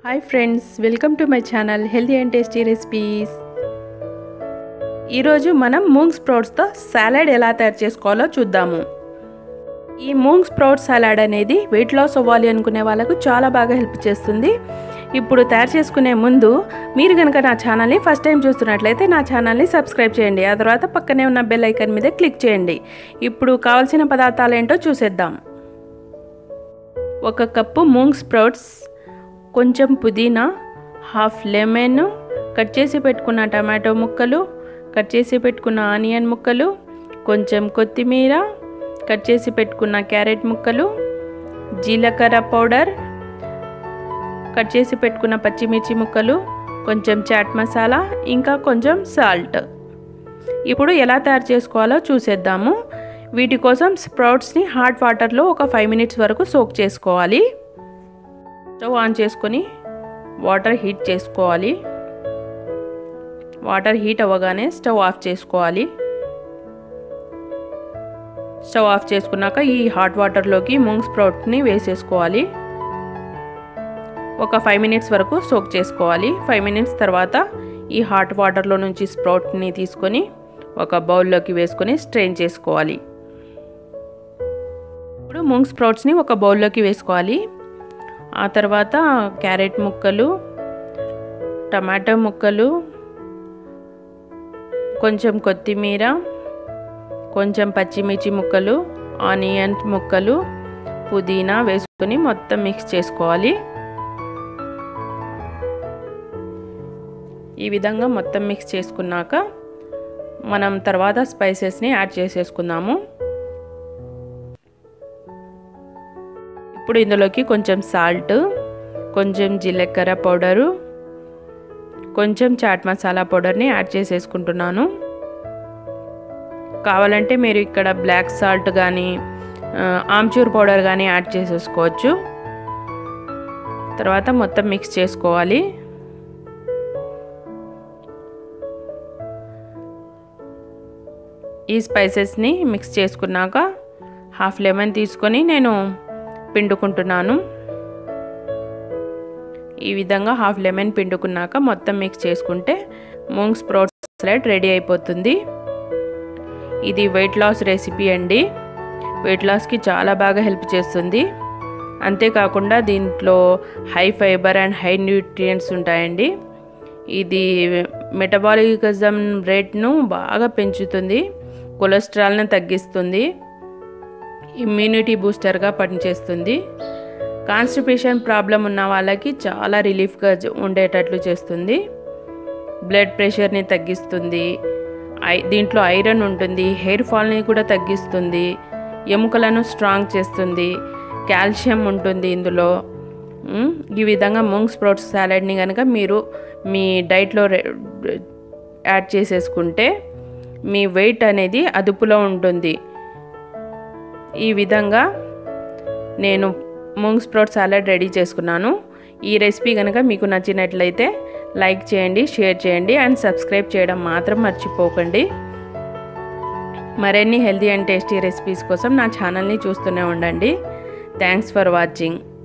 hi friends welcome to my channel healthy and tasty recipes ఈరోజు మనం moong స్ప్రౌట్స్తో salad ఎలా తయారు చేసుకోవాలో చూద్దాము ఈ మూంగ్ స్ప్రౌట్ సలాడ్ అనేది వెయిట్ లాస్ అవ్వాలి అనుకునే వాళ్ళకు చాలా బాగా హెల్ప్ చేస్తుంది ఇప్పుడు తయారు చేసుకునే ముందు మీరు కనుక నా ఛానల్ని ఫస్ట్ టైం చూస్తున్నట్లయితే నా ఛానల్ని సబ్స్క్రైబ్ చేయండి ఆ తర్వాత పక్కనే ఉన్న బెల్ ఐకన్ మీద క్లిక్ చేయండి ఇప్పుడు కావాల్సిన పదార్థాలు ఏంటో చూసేద్దాం ఒక కప్పు మూంగ్ స్ప్రౌట్స్ కొంచెం పుదీనా హాఫ్ లెమన్ కట్ చేసి పెట్టుకున్న టమాటో ముక్కలు కట్ చేసి పెట్టుకున్న ఆనియన్ ముక్కలు కొంచెం కొత్తిమీర కట్ చేసి పెట్టుకున్న క్యారెట్ ముక్కలు జీలకర్ర పౌడర్ కట్ చేసి పెట్టుకున్న పచ్చిమిర్చి ముక్కలు కొంచెం చాట్ మసాలా ఇంకా కొంచెం సాల్ట్ ఇప్పుడు ఎలా తయారు చేసుకోవాలో చూసేద్దాము వీటి కోసం స్ప్రౌట్స్ని హాట్ వాటర్లో ఒక ఫైవ్ మినిట్స్ వరకు సోక్ చేసుకోవాలి స్టవ్ ఆన్ చేసుకొని వాటర్ హీట్ చేసుకోవాలి వాటర్ హీట్ అవ్వగానే స్టవ్ ఆఫ్ చేసుకోవాలి స్టవ్ ఆఫ్ చేసుకున్నాక ఈ హాట్ వాటర్లోకి మూంగ్ స్ప్రౌట్ని వేసేసుకోవాలి ఒక ఫైవ్ మినిట్స్ వరకు సోక్ చేసుకోవాలి ఫైవ్ మినిట్స్ తర్వాత ఈ హాట్ వాటర్లో నుంచి స్ప్రౌట్ని తీసుకొని ఒక బౌల్లోకి వేసుకొని స్ట్రెయిన్ చేసుకోవాలి ఇప్పుడు మూంగ్ స్ప్రౌట్స్ని ఒక బౌల్లోకి వేసుకోవాలి ఆ తర్వాత క్యారెట్ ముక్కలు టమాటో ముక్కలు కొంచెం కొత్తిమీర కొంచెం పచ్చిమిర్చి ముక్కలు ఆనియన్ ముక్కలు పుదీనా వేసుకొని మొత్తం మిక్స్ చేసుకోవాలి ఈ విధంగా మొత్తం మిక్స్ చేసుకున్నాక మనం తర్వాత స్పైసెస్ని యాడ్ చేసేసుకుందాము ఇప్పుడు ఇందులోకి కొంచెం సాల్ట్ కొంచెం జీలకర్ర పౌడరు కొంచెం చాట్ మసాలా పౌడర్ని యాడ్ చేసేసుకుంటున్నాను కావాలంటే మీరు ఇక్కడ బ్లాక్ సాల్ట్ కానీ ఆమ్చూర్ పౌడర్ కానీ యాడ్ చేసేసుకోవచ్చు తర్వాత మొత్తం మిక్స్ చేసుకోవాలి ఈ స్పైసెస్ని మిక్స్ చేసుకున్నాక హాఫ్ లెమన్ తీసుకొని నేను పిండుకుంటున్నాను ఈ విధంగా హాఫ్ లెమన్ పిండుకున్నాక మొత్తం మిక్స్ చేసుకుంటే మూంగ్ స్ప్రౌట్ సలాడ్ రెడీ అయిపోతుంది ఇది వెయిట్ లాస్ రెసిపీ అండి వెయిట్ లాస్కి చాలా బాగా హెల్ప్ చేస్తుంది అంతేకాకుండా దీంట్లో high fibre and high nutrients ఉంటాయండి ఇది మెటబాలిజం రేట్ను బాగా పెంచుతుంది కొలెస్ట్రాల్ని తగ్గిస్తుంది ఇమ్యూనిటీ బూస్టర్గా పనిచేస్తుంది కాన్స్టిపేషన్ ప్రాబ్లం ఉన్న వాళ్ళకి చాలా రిలీఫ్గా ఉండేటట్లు చేస్తుంది బ్లడ్ ప్రెషర్ని తగ్గిస్తుంది ఐ దీంట్లో ఐరన్ ఉంటుంది హెయిర్ ఫాల్ని కూడా తగ్గిస్తుంది ఎముకలను స్ట్రాంగ్ చేస్తుంది కాల్షియం ఉంటుంది ఇందులో ఈ విధంగా మూంగ్ స్ప్రౌట్స్ సాలడ్ని కనుక మీరు మీ డైట్లో యాడ్ చేసేసుకుంటే మీ వెయిట్ అనేది అదుపులో ఉంటుంది ఈ విధంగా నేను మూంగ్ స్ప్రౌట్ సాలడ్ రెడీ చేసుకున్నాను ఈ రెసిపీ కనుక మీకు నచ్చినట్లయితే లైక్ చేయండి షేర్ చేయండి అండ్ సబ్స్క్రైబ్ చేయడం మాత్రం మర్చిపోకండి మరిన్ని హెల్తీ అండ్ టేస్టీ రెసిపీస్ కోసం నా ఛానల్ని చూస్తూనే ఉండండి థ్యాంక్స్ ఫర్ వాచింగ్